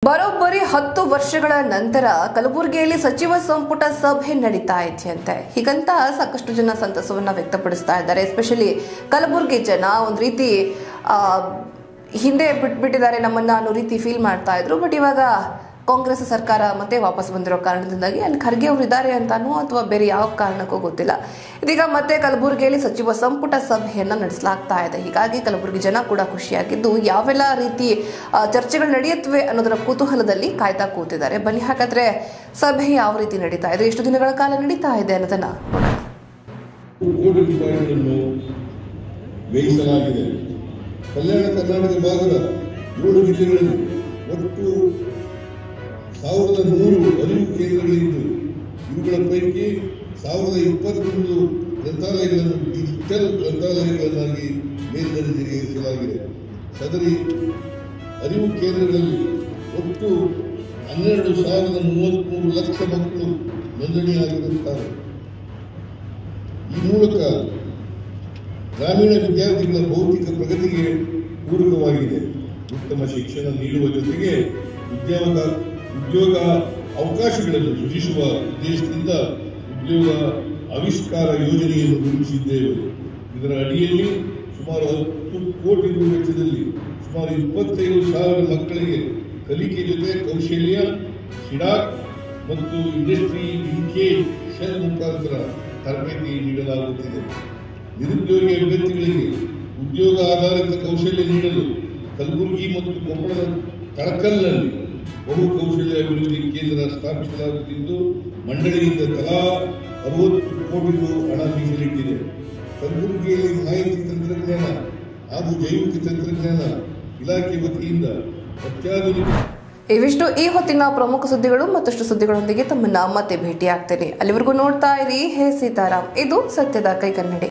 ಬರೋಬ್ಬರಿ ಹತ್ತು ವರ್ಷಗಳ ನಂತರ ಕಲಬುರಗಿಯಲ್ಲಿ ಸಚಿವ ಸಂಪುಟ ಸಭೆ ನಡೀತಾ ಇದೆಯಂತೆ ಹೀಗಂತ ಸಾಕಷ್ಟು ಜನ ಸಂತಸವನ್ನ ವ್ಯಕ್ತಪಡಿಸ್ತಾ ಇದ್ದಾರೆ ಎಸ್ಪೆಷಲಿ ಕಲಬುರಗಿ ಜನ ಒಂದು ರೀತಿ ಆ, ಹಿಂದೆ ಬಿಟ್ಬಿಟ್ಟಿದ್ದಾರೆ ನಮ್ಮನ್ನ ಅನ್ನೋ ರೀತಿ ಫೀಲ್ ಮಾಡ್ತಾ ಇದ್ರು ಬಟ್ ಇವಾಗ ಕಾಂಗ್ರೆಸ್ ಸರ್ಕಾರ ಮತ್ತೆ ವಾಪಸ್ ಬಂದಿರೋ ಕಾರಣದಿಂದಾಗಿ ಅಲ್ಲಿ ಖರ್ಗೆ ಅವರು ಇದ್ದಾರೆ ಅಂತಾನೋ ಅಥವಾ ಬೇರೆ ಯಾವ ಕಾರಣಕ್ಕೂ ಗೊತ್ತಿಲ್ಲ ಇದೀಗ ಮತ್ತೆ ಕಲಬುರಗಿಯಲ್ಲಿ ಸಚಿವ ಸಂಪುಟ ಸಭೆಯನ್ನ ನಡೆಸಲಾಗ್ತಾ ಇದೆ ಹೀಗಾಗಿ ಕಲಬುರಗಿ ಜನ ಕೂಡ ಖುಷಿಯಾಗಿದ್ದು ಯಾವೆಲ್ಲ ರೀತಿ ಆ, ಚರ್ಚೆಗಳು ನಡೆಯುತ್ತವೆ ಅನ್ನೋದರ ಕುತೂಹಲದಲ್ಲಿ ಕಾಯ್ತಾ ಕೂತಿದ್ದಾರೆ ಬನ್ನಿ ಹಾಗಾದ್ರೆ ಸಭೆ ಯಾವ ರೀತಿ ನಡೀತಾ ಇದೆ ಎಷ್ಟು ದಿನಗಳ ಕಾಲ ನಡೀತಾ ಇದೆ ಅನ್ನೋದನ್ನ ನೋಡೋಣ ಕೋಟಿ ರೂಪಾಯಿಗಳನ್ನು ವ್ಯಯಿಸಲಾಗಿದೆ ಕಲ್ಯಾಣ ಕರ್ನಾಟಕ ಭಾಗದ ಏಳು ಜಿಲ್ಲೆಗಳಲ್ಲಿ ಒಟ್ಟು ಸಾವಿರದ ನೂರು ಅರಿವು ಕೇಂದ್ರಗಳಿದ್ದು ಇವುಗಳ ಪೈಕಿ ಸಾವಿರದ ಇಪ್ಪತ್ತೊಂದು ಗ್ರಂಥಾಲಯಗಳನ್ನು ಡಿಜಿಟಲ್ ಗ್ರಂಥಾಲಯಗಳನ್ನಾಗಿ ಮೇಲ್ದರ್ಜೆಗೇರಿಸಲಾಗಿದೆ ಸದರಿ ಅರಿವು ಕೇಂದ್ರಗಳಲ್ಲಿ ಒಟ್ಟು ಹನ್ನೆರಡು ಸಾವಿರದ ಮೂವತ್ತ್ಮೂರು ಲಕ್ಷ ಮಕ್ಕಳು ನೋಂದಣಿಯಾಗಿರುತ್ತಾರೆ ಈ ಮೂಲಕ ಗ್ರಾಮೀಣ ವಿದ್ಯಾರ್ಥಿಗಳ ಭೌತಿಕ ಪ್ರಗತಿಗೆ ಪೂರಕವಾಗಿದೆ ಉತ್ತಮ ಶಿಕ್ಷಣ ನೀಡುವ ಜೊತೆಗೆ ಉದ್ಯೋಗ ಉದ್ಯೋಗ ಅವಕಾಶಗಳನ್ನು ಸೃಜಿಸುವ ಉದ್ದೇಶದಿಂದ ಉದ್ಯೋಗ ಆವಿಷ್ಕಾರ ಯೋಜನೆಯನ್ನು ರೂಪಿಸಿದ್ದೇವೆ ಇದರ ಅಡಿಯಲ್ಲಿ ಸುಮಾರು ಹತ್ತು ಕೋಟಿ ರು ವೆಚ್ಚದಲ್ಲಿ ಸುಮಾರು ಇಪ್ಪತ್ತೈದು ಸಾವಿರ ಮಕ್ಕಳಿಗೆ ಕಲಿಕೆ ಜೊತೆ ಕೌಶಲ್ಯ ಸಿಡಾಕ್ ಮತ್ತು ಇಂಡಸ್ಟ್ರಿ ಲಿಂಕೇಜ್ ಶೆಲ್ ಮುಖಾಂತರ ತರಬೇತಿ ನೀಡಲಾಗುತ್ತಿದೆ ನಿರುದ್ಯೋಗಿ ಅಭ್ಯರ್ಥಿಗಳಿಗೆ ಉದ್ಯೋಗ ಆಧಾರಿತ ಕೌಶಲ್ಯ ನೀಡಲು ಕಲಬುರಗಿ ಮತ್ತು ಕೊಪ್ಪಳದ ತಳಕಲ್ನಲ್ಲಿ ಬಹು ಕೌಶಲ್ಯ ಅಭಿವೃದ್ಧಿ ಕೇಂದ್ರ ಸ್ಥಾಪಿಸಲಾಗುತ್ತಿದ್ದು ಮಂಡಳಿಯಿಂದ ತಲಾ ಅರವತ್ತು ಕೋಟಿ ರು ಹಣ ಮೀಸಲಿಟ್ಟಿದೆ ಕಲಬುರಗಿಯಲ್ಲಿ ಮಾಹಿತಿ ತಂತ್ರಜ್ಞಾನ ಹಾಗೂ ಜೈವಿಕ ತಂತ್ರಜ್ಞಾನ ಇಲಾಖೆ ವತಿಯಿಂದ ಅತ್ಯಾಧುನಿಕ ಇವಿಷ್ಟು ಈ ಹೊತ್ತಿನ ಪ್ರಮುಖ ಸುದ್ದಿಗಳು ಮತ್ತಷ್ಟು ಸುದ್ದಿಗಳೊಂದಿಗೆ ತಮ್ಮನ್ನ ಮತ್ತೆ ಭೇಟಿ ಆಗ್ತೇನೆ ಅಲ್ಲಿವರೆಗೂ ನೋಡ್ತಾ ಇರಿ ಹೇ ಸೀತಾರಾಮ್ ಇದು ಸತ್ಯದ ಕೈಗನ್ನಡಿ